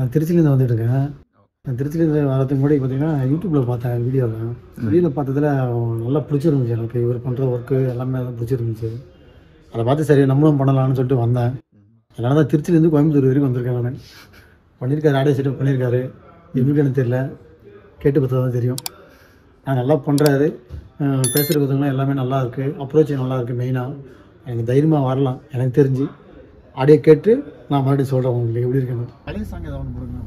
நான் திருச்சிலேருந்து வந்துட்டு இருக்கேன் நான் திருச்சிலேருந்து வரதுக்கு முன்னாடி பார்த்தீங்கன்னா யூடியூப்பில் பார்த்தேன் வீடியோவில் வீடியோவில் பார்த்ததுல நல்லா பிடிச்சிருந்துச்சு எனக்கு இவர் பண்ணுற ஒர்க்கு எல்லாமே நல்லா பிடிச்சிருந்துச்சு அதை பார்த்து சரி நம்மளும் பண்ணலாம்னு சொல்லிட்டு வந்தேன் அதனால தான் திருச்சிலேருந்து கோயம்புத்தூர் வரைக்கும் வந்திருக்கேன் நான் பண்ணியிருக்காரு ஆடியோ செட்டப் பண்ணியிருக்காரு எப்படின்னு எனக்கு தெரியல கேட்டு பார்த்தா தான் தெரியும் நான் நல்லா பண்ணுறாரு பேசுகிற விதங்கள்லாம் எல்லாமே நல்லா இருக்குது அப்ரோச் நல்லா இருக்குது மெயினாக எனக்கு தைரியமாக வரலாம் எனக்கு தெரிஞ்சு ஆடியோ கேட்டு நான் மறுபடியும் சொல்கிறேன் உங்களுக்கு எப்படி இருக்குன்னு பழைய சாங் ஏதாவது ஒன்று போடுங்க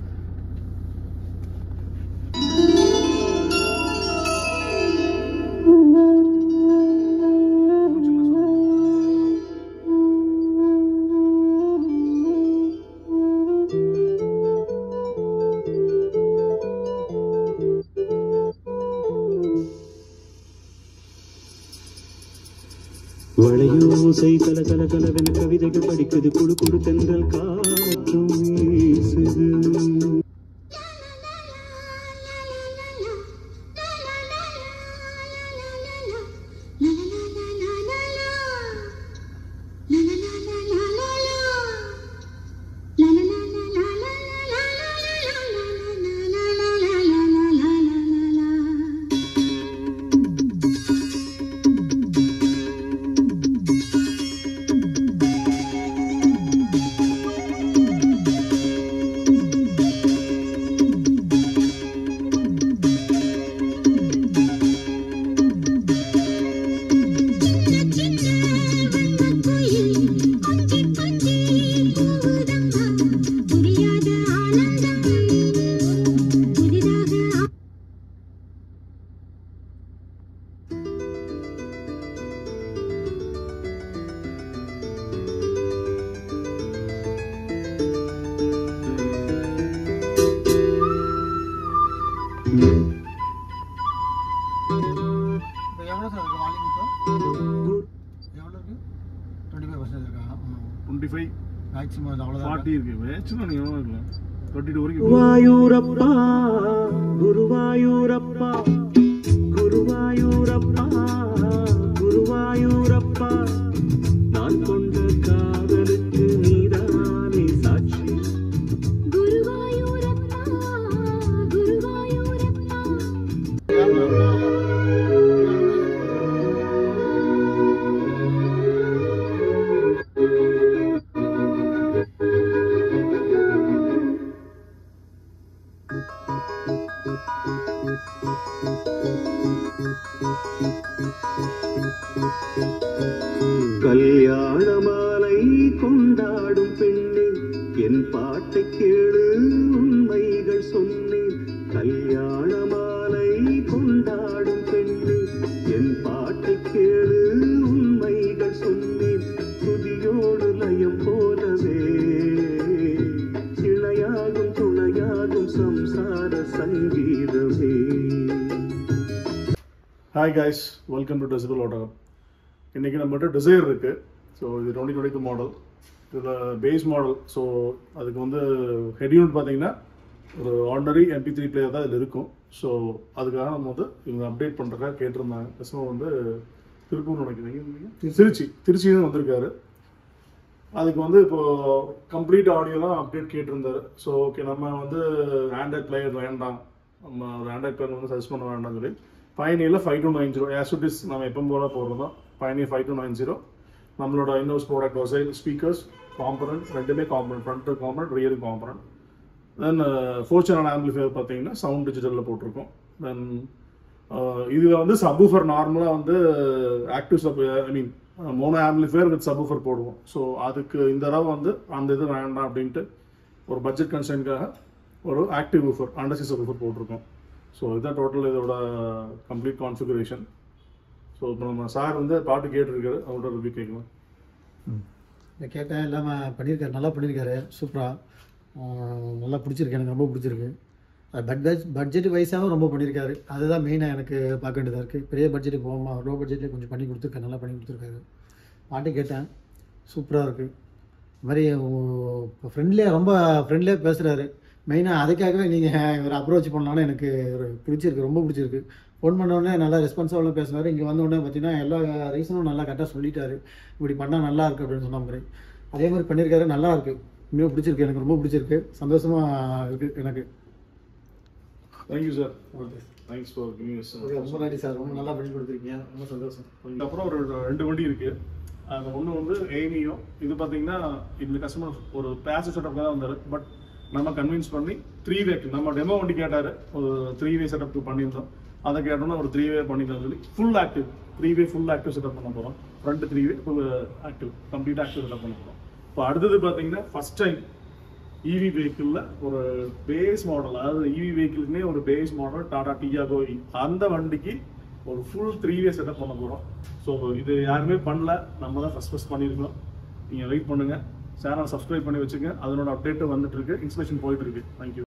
வளையோசை கல கல கலவென கவிதைகள் படிக்குது குழு குழு தென்றல் காற்றும் வீசுது இப்போ எவ்வளோ சார் இருக்குது வால்யூம் இப்போ எவ்வளோ இருக்குது டுவெண்ட்டி ஃபைவ் பர்சன்ட் இருக்கா டுவெண்ட்டி ஃபைவ் மேக்ஸிமம் அவ்வளோதான் ஃபார்ட்டி இருக்கு மேட்ச்னா நீ எவ்வளோ இருக்கலாம் தேர்ட்டி டூ வரைக்கும் குருவாயூரப்பா குருவாயூரப்பா குருவாயூரப்பா குருவாயூரப்பா நான் கொண்ட காதலுக்கு நீதானே சாட்சி கல்யாண மாலை கொண்டாடும் பெண்ணே என் பாட்டை கேளு உண்மைகள் சொன்னேன் கல்யாண மாலை கொண்டாடும் பெண்ணே என் பாட்டை கேளு உண்மைகள் சொன்னேன் துதியோடு லயம் போலவே இணையாகும் துணையாகும் சம்சார சங்கீதமே hi guys welcome to Decibel Autocom இன்றைக்கி நம்மகிட்ட டிசைர் இருக்குது ஸோ இது டுவெண்ட்டி டுவெண்ட்டி டூ மாடல் இதில் பேஸ் மாடல் ஸோ அதுக்கு வந்து ஹெட் யூனிட் பார்த்தீங்கன்னா ஒரு ஆர்டினரி எம்பி த்ரீ பிளேயர் தான் இதில் இருக்கும் ஸோ அதுக்காக நம்ம வந்து இவங்க அப்டேட் பண்ணுறதுக்காக கேட்டிருந்தாங்க கஸ்டமர் வந்து திருப்பூர் நினைக்கிறீங்க திருச்சி திருச்சியும் வந்திருக்காரு அதுக்கு வந்து இப்போ கம்ப்ளீட் ஆடியோலாம் அப்டேட் கேட்டிருந்தாரு ஸோ ஓகே நம்ம வந்து ஆண்ட்ராய்ட் பிளேயர் வேண்டாம் நம்ம ஒரு ஆண்ட்ராய்ட் பிளேயர் வந்து சஜஸ்ட் பண்ண வேண்டாம்னு சொல்லி பயணியில் five two nine zero as நம்ம எப்போ போல போடுறோம் பயணி ஃபைவ் டூ நைன் ஜீரோ நம்மளோட இன்னோஸ் ப்ராடக்ட் வசைல் ஸ்பீக்கர்ஸ் காம்பனன்ட் ரெண்டுமே component front component rear component then four channel amplifier பார்த்தீங்கன்னா சவுண்ட் டிஜிட்டலில் போட்டிருக்கோம் தென் இதில் வந்து சப்வூஃபர் நார்மலாக வந்து active sub I mean mono amplifier with subwoofer போடுவோம் ஸோ அதுக்கு இந்த தடவை வந்து அந்த இது வேண்டாம் அப்படின்ட்டு ஒரு பட்ஜெட் கன்சைனுக்காக ஒரு ஆக்டிவ் ஊஃபர் அண்டர்சி சப்வூஃபர் போட்டிருக்கோம் ஸோ இதுதான் டோட்டல் இதோட கம்ப்ளீட் கான்ஃபிகரேஷன் ஸோ இப்போ நம்ம சார் வந்து பாட்டு கேட்டிருக்காரு அவரோட ரிவ்யூ கேட்கலாம் இதை கேட்டேன் இல்லாமல் பண்ணியிருக்காரு நல்லா பண்ணியிருக்காரு சூப்பராக நல்லா பிடிச்சிருக்கு எனக்கு ரொம்ப பிடிச்சிருக்கு பட்ஜெட் பட்ஜெட் வைஸாகவும் ரொம்ப பண்ணியிருக்காரு அதுதான் மெயினாக எனக்கு பார்க்க வேண்டியதாக இருக்குது பெரிய பட்ஜெட்டுக்கு போகாமல் லோ பட்ஜெட்லேயே கொஞ்சம் பண்ணி கொடுத்துருக்காரு நல்லா பண்ணி கொடுத்துருக்காரு பாட்டு கேட்டேன் சூப்பராக இருக்குது இது மாதிரி இப்போ ஃப்ரெண்ட்லியாக ரொம்ப ஃப்ரெண்ட்லியாக பேசுகிறாரு மெயினாக அதுக்காகவே நீங்கள் இவர் அப்ரோச் பண்ணலான்னு எனக்கு ஒரு பிடிச்சிருக்கு ரொம்ப பிடிச்சிருக்கு ஃபோன் உடனே நல்லா ரெஸ்பான்சிபிளாக பேசுனார் இங்கே வந்த உடனே பார்த்தீங்கன்னா எல்லா ரீசனும் நல்லா கரெக்டாக சொல்லிட்டாரு இப்படி பண்ணால் நல்லா இருக்கு அப்படின்னு சொன்ன மாதிரி அதே மாதிரி பண்ணியிருக்காரு நல்லா இருக்கு உண்மையாக பிடிச்சிருக்கு எனக்கு ரொம்ப பிடிச்சிருக்கு சந்தோஷமாக இருக்குது எனக்கு thank you sir okay thanks for giving us okay ரொம்ப நன்றி சார் ரொம்ப நல்லா பண்ணி கொடுத்துருக்கீங்க ரொம்ப சந்தோஷம் அப்புறம் ஒரு ரெண்டு வண்டி இருக்கு அது ஒன்று வந்து ஏமியோ இது பார்த்தீங்கன்னா இந்த கஸ்டமர் ஒரு பேச செட்டப்க்கு தான் வந்தார் பட் நம்ம கன்வின்ஸ் பண்ணி த்ரீ வேக்கு நம்ம டெமோ வண்டி கேட்டார் ஒரு த்ரீ வே செட்டப்க்கு பண்ணியிருந்தோம் அதை கேட்டோம்னா ஒரு த்ரீ வே பண்ணிக்கலாம் சொல்லி full active three way full active setup பண்ண போகிறோம் front three way full active complete active setup பண்ண போகிறோம் இப்போ அடுத்தது பார்த்தீங்கன்னா ஃபர்ஸ்ட் டைம் இவி வெஹிக்கிளில் ஒரு பேஸ் மாடல் அதாவது இவி வெஹிக்கிள்னே ஒரு பேஸ் மாடல் டாடா டியாகோ அந்த வண்டிக்கு ஒரு ஃபுல் த்ரீ வே செட்டப் பண்ண போகிறோம் ஸோ இது யாருமே பண்ணல நம்ம தான் ஃபஸ்ட் ஃபஸ்ட் பண்ணியிருக்கோம் நீங்கள் வெயிட் பண்ணுங்கள் சேனல் சப்ஸ்கிரைப் பண்ணி வச்சுங்க அதனோட அப்டேட்டு வந்துட்டு இருக்கு இன்ஸ்பிரேஷன் போயிட்டு இருக்கு தேங்க்யூ